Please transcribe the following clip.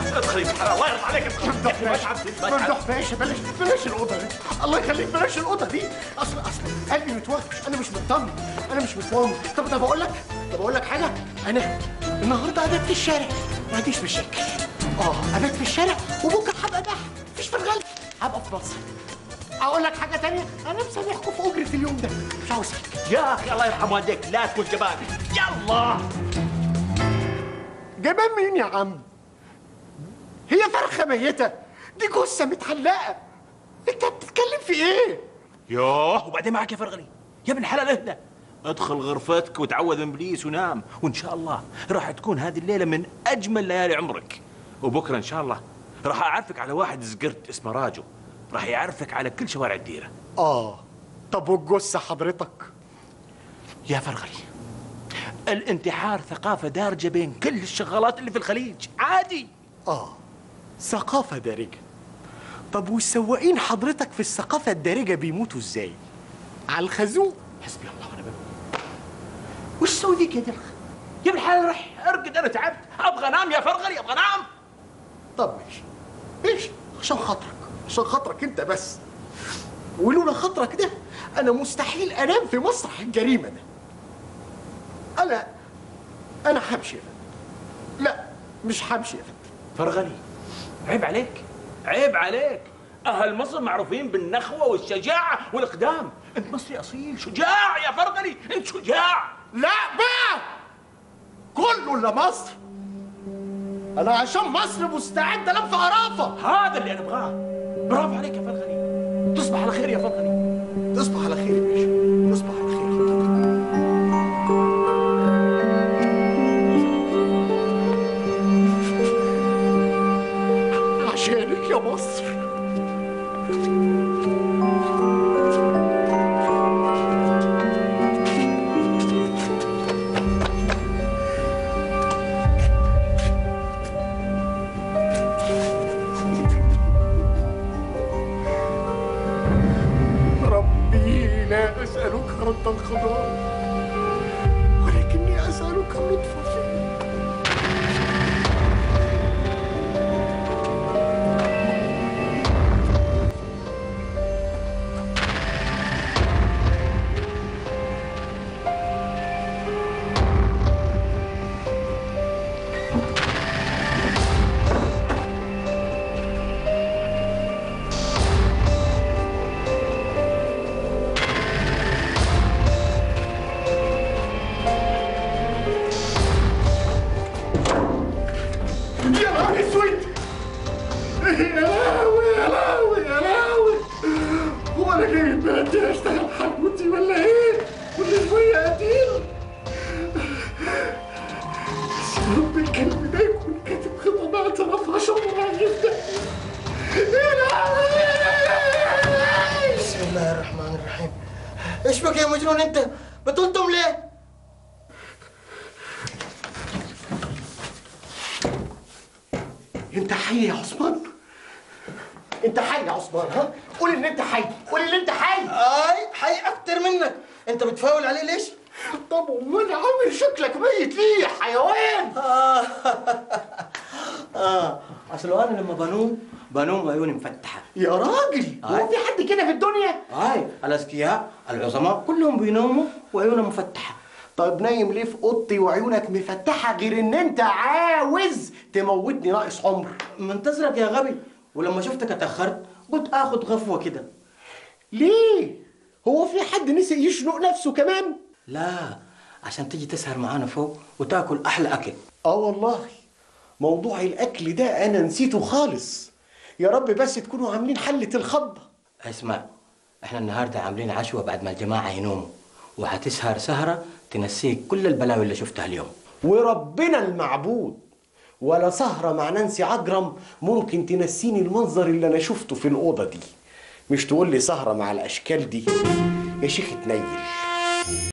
ادخل يا الله يرضى عليك ادخل ممدوح ما باشا تعبت ما تعبت ممدوح باشا بلاش بلاش الاوضه دي الله يخليك بلاش الاوضه دي اصل اصل قلبي متوغش انا مش مطمن انا مش مطمن طب طب اقول لك طب اقول لك حاجه انا النهارده ابات في الشارع ما عنديش مشاكل اه ابات في الشارع وبكره هبقى تحت مفيش في الغالب هبقى في مصر اقول لك حاجه تانية انا مسامحكم في اجره اليوم ده مش عاوز حاجه يا اخي الله يرحم والديك لا تكون جبان يلا جبان مين يا عم هي فرخه ميته دي جثه متحلقه انت بتتكلم في ايه يوه وبعدين معك يا فرغلي يا ابن الحلال اهدى ادخل غرفتك وتعوذ من ابليس ونام وان شاء الله راح تكون هذه الليله من اجمل ليالي عمرك وبكره ان شاء الله راح اعرفك على واحد زقرت اسمه راجو راح يعرفك على كل شوارع الديره اه طب والجثه حضرتك يا فرغلي الانتحار ثقافه دارجه بين كل الشغالات اللي في الخليج عادي اه ثقافه دارجه طب والسواقين حضرتك في الثقافه الدارجه بيموتوا ازاي على الخازوق حسبي الله ونعم الوكيل وش سوي ديك يا دلخ يا ابن الحلال رح ارقد انا تعبت ابغى انام يا فرغلي ابغى انام طب ماشي ماشي عشان خاطرك عشان خاطرك انت بس ولولا خاطرك ده انا مستحيل انام في مسرح الجريمه ده انا انا همشي يا فندم لا مش همشي يا فندم فرغلي عيب عليك عيب عليك اهل مصر معروفين بالنخوه والشجاعه والاقدام انت مصري اصيل شجاع يا فرغلي انت شجاع لا بقى كله الا مصر انا عشان مصر مستعد الف قرافه هذا اللي انا ابغاه برافو عليك يا فرغلي تصبح على خير يا فرغلي تصبح على خير يا باشا تصبح على خير حضرتك عشانك يا مصر ربي لا أسألك رد القضاء ولكني أسألك اللطف فيه يا نهار اسود يا لهوي يا لهوي يا لهوي هو انا جاي البلد دي اشتغل حنوتي ولا ايه؟ كل شويه قتيل بس يا رب الكلب ده يكون كاتب خطه ما اعترفها شر عن يفتح يا لهوي بسم الله الرحمن الرحيم ايش بك يا مجنون انت بتلطم ليه انت حي يا عثمان انت حي يا عثمان ها قول ان انت حي قول ان انت حي اي حي اكتر منك انت بتفاول عليه ليش طب امال عامل شكلك ميت ليه يا حيوان اه اصل انا لما بنوم بنوم عيوني مفتحه يا راجل هو آه. في حد كده في الدنيا اي الاذكياء العظماء كلهم بيناموا وعيونهم مفتحه طيب نايم ليه في اوضتي وعيونك مفتحه غير ان انت عاوز تموتني ناقص عمر منتظرك يا غبي ولما شفتك اتاخرت قلت اخد غفوه كده ليه هو في حد نسي يشنق نفسه كمان لا عشان تيجي تسهر معانا فوق وتاكل احلى اكل اه والله موضوع الاكل ده انا نسيته خالص يا رب بس تكونوا عاملين حله الخضه اسمع احنا النهارده عاملين عشوه بعد ما الجماعه ينوموا وهتسهر سهره تنسيك كل البلاوي اللي شفتها اليوم وربنا المعبود ولا سهرة مع نانسي عجرم ممكن تنسيني المنظر اللي أنا شفته في الأوضة دي مش تقول لي سهرة مع الأشكال دي يا شيخ تنيل